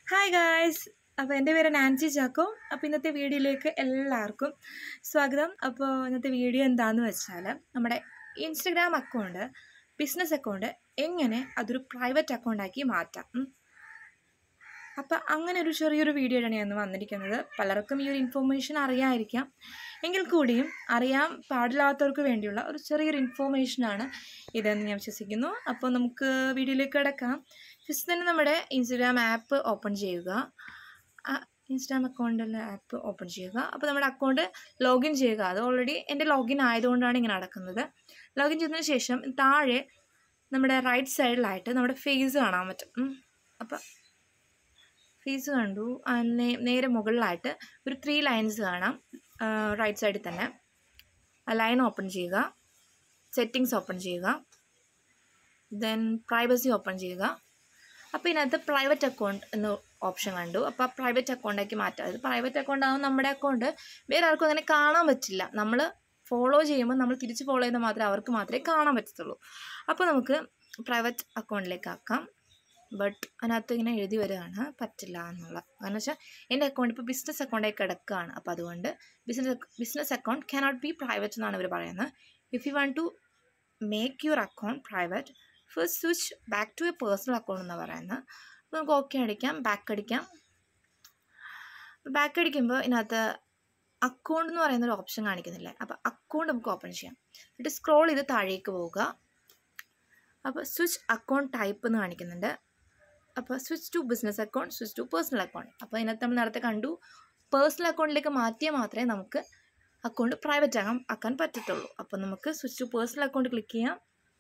Hi guys അപ്പോൾ എൻ്റെ പേര് നാൻസി ചാക്കോ അപ്പോൾ ഇന്നത്തെ വീഡിയോയിലേക്ക് എല്ലാവർക്കും സ്വാഗതം അപ്പോൾ ഇന്നത്തെ വീഡിയോ എന്താണെന്ന് വെച്ചാൽ നമ്മുടെ ഇൻസ്റ്റഗ്രാം അക്കൗണ്ട് ബിസിനസ് അക്കൗണ്ട് എങ്ങനെ അതൊരു പ്രൈവറ്റ് അക്കൗണ്ടാക്കി മാറ്റാം ഉം. അപ്പോൾ അങ്ങനെ ഒരു ചെറിയൊരു വീഡിയോ ആണ് ഞാൻ ഇന്ന് വന്നിരിക്കുന്നത് പലർക്കും ഈ ഒരു ഇൻഫോർമേഷൻ അറിയാമായിരിക്കാം എങ്കിൽ കൂടിയും അറിയാൻ പാടില്ലാത്തവർക്ക് വേണ്ടിയുള്ള ഒരു ചെറിയൊരു ഇൻഫോർമേഷനാണ് ഇതെന്ന് ഞാൻ വിശ്വസിക്കുന്നു അപ്പോൾ നമുക്ക് വീഡിയോയിലേക്ക് കിടക്കാം ഫസ്റ്റ് തന്നെ നമ്മുടെ ഇൻസ്റ്റഗ്രാം ആപ്പ് ഓപ്പൺ ചെയ്യുക ആ ഇൻസ്റ്റാഗ്രാം അക്കൗണ്ടിലെ ആപ്പ് ഓപ്പൺ ചെയ്യുക അപ്പോൾ നമ്മുടെ അക്കൗണ്ട് ലോഗിൻ ചെയ്യുക അത് ഓൾറെഡി എൻ്റെ ലോഗിൻ ആയതുകൊണ്ടാണ് ഇങ്ങനെ നടക്കുന്നത് ലോഗിൻ ചെയ്തതിന് ശേഷം താഴെ നമ്മുടെ റൈറ്റ് സൈഡിലായിട്ട് നമ്മുടെ ഫേസ് കാണാൻ പറ്റും ഉം. അപ്പോൾ ഫേസ് കണ്ടു ആ നേ- നേരെ മുകളിലായിട്ട് ഒരു ത്രീ ലൈൻസ് കാണാം റൈറ്റ് സൈഡിൽ തന്നെ ആ ലൈൻ ഓപ്പൺ ചെയ്യുക സെറ്റിങ്സ് ഓപ്പൺ ചെയ്യുക ദെൻ പ്രൈവസി ഓപ്പൺ ചെയ്യുക അപ്പോൾ ഇതിനകത്ത് പ്രൈവറ്റ് അക്കൗണ്ട് എന്ന ഓപ്ഷൻ കണ്ടു അപ്പോൾ ആ പ്രൈവറ്റ് അക്കൗണ്ടാക്കി മാറ്റാം അത് പ്രൈവറ്റ് അക്കൗണ്ട് ആകുമ്പോൾ നമ്മുടെ അക്കൗണ്ട് വേറെ ആർക്കും അങ്ങനെ കാണാൻ പറ്റില്ല നമ്മൾ ഫോളോ ചെയ്യുമ്പോൾ നമ്മൾ തിരിച്ച് ഫോളോ ചെയ്യുന്നത് മാത്രമേ അവർക്ക് മാത്രമേ കാണാൻ പറ്റത്തുള്ളൂ അപ്പോൾ നമുക്ക് പ്രൈവറ്റ് അക്കൗണ്ടിലേക്ക് ആക്കാം ബട്ട് അതിനകത്ത് ഇങ്ങനെ എഴുതി വരികയാണ് പറ്റില്ല എന്നുള്ള കാരണം വെച്ചാൽ എൻ്റെ അക്കൗണ്ട് ഇപ്പോൾ ബിസിനസ് അക്കൗണ്ടായി കിടക്കുകയാണ് അപ്പോൾ അതുകൊണ്ട് business business account cannot be private എന്നാണ് ഇവർ പറയുന്നത് if you want to make your account private first switch back to a personal account എന്നാണ് പറയുന്നത് അപ്പോൾ നമുക്ക് ഓക്കെ അടിക്കാം ബാക്ക് അടിക്കാം ബാക്ക് അടിക്കുമ്പോൾ ഇതിനകത്ത് അക്കൗണ്ട് എന്ന് പറയുന്ന ഒരു ഓപ്ഷൻ കാണിക്കുന്നില്ലേ അപ്പോൾ അക്കൗണ്ട് നമുക്ക് ഓപ്പൺ ചെയ്യാം എന്നിട്ട് സ്ക്രോൾ ചെയ്ത് താഴേക്ക് പോവുക അപ്പോൾ സ്വിച്ച് അക്കൗണ്ട് ടൈപ്പ് എന്ന് കാണിക്കുന്നുണ്ട് അപ്പോൾ switch to business account switch to personal account അപ്പോൾ ഇതിനകത്ത് നമ്മൾ നേരത്തെ കണ്ടു പേഴ്സണൽ അക്കൗണ്ടിലേക്ക് മാറ്റിയാൽ മാത്രമേ നമുക്ക് അക്കൗണ്ട് പ്രൈവറ്റ് ആകാൻ ആക്കാൻ പറ്റത്തുള്ളൂ അപ്പോൾ നമുക്ക് switch to personal account click ചെയ്യാം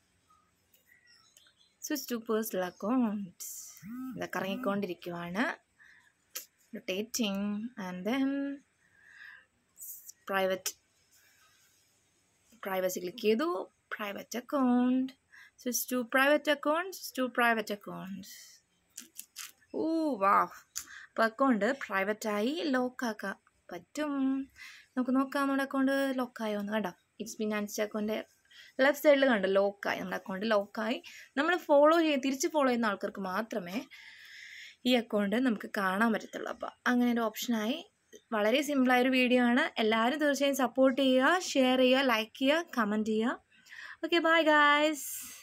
സ്വിച്ച് ടു പേഴ്സണൽ അക്കൗണ്ട് ഇതൊക്കെ ഇറങ്ങിക്കൊണ്ടിരിക്കുവാണ് rotating and then private privacy click ചെയ്തു private account switch to private account switch to private account ഓ വാ അപ്പോൾ അക്കൗണ്ട് പ്രൈവറ്റായി ലോക്കാക്കാൻ പറ്റും നമുക്ക് നോക്കാം നമ്മുടെ അക്കൗണ്ട് ലോക്കായോ എന്ന് കണ്ടോ it's Binance account left സൈഡിൽ കണ്ടോ ലോക്കായി നമ്മുടെ അക്കൗണ്ട് ലോക്കായി നമ്മൾ ഫോളോ ചെയ്ത് തിരിച്ച് ഫോളോ ചെയ്യുന്ന ആൾക്കാർക്ക് മാത്രമേ ഈ അക്കൗണ്ട് നമുക്ക് കാണാൻ പറ്റത്തുള്ളൂ അപ്പോൾ അങ്ങനെ ഒരു ഓപ്ഷനായി വളരെ സിമ്പിളായൊരു വീഡിയോ ആണ് എല്ലാവരും തീർച്ചയായും സപ്പോർട്ട് ചെയ്യുക ഷെയർ ചെയ്യുക ലൈക്ക് ചെയ്യുക കമൻറ്റ് ചെയ്യുക ഓക്കെ ബൈ ഗായ്സ്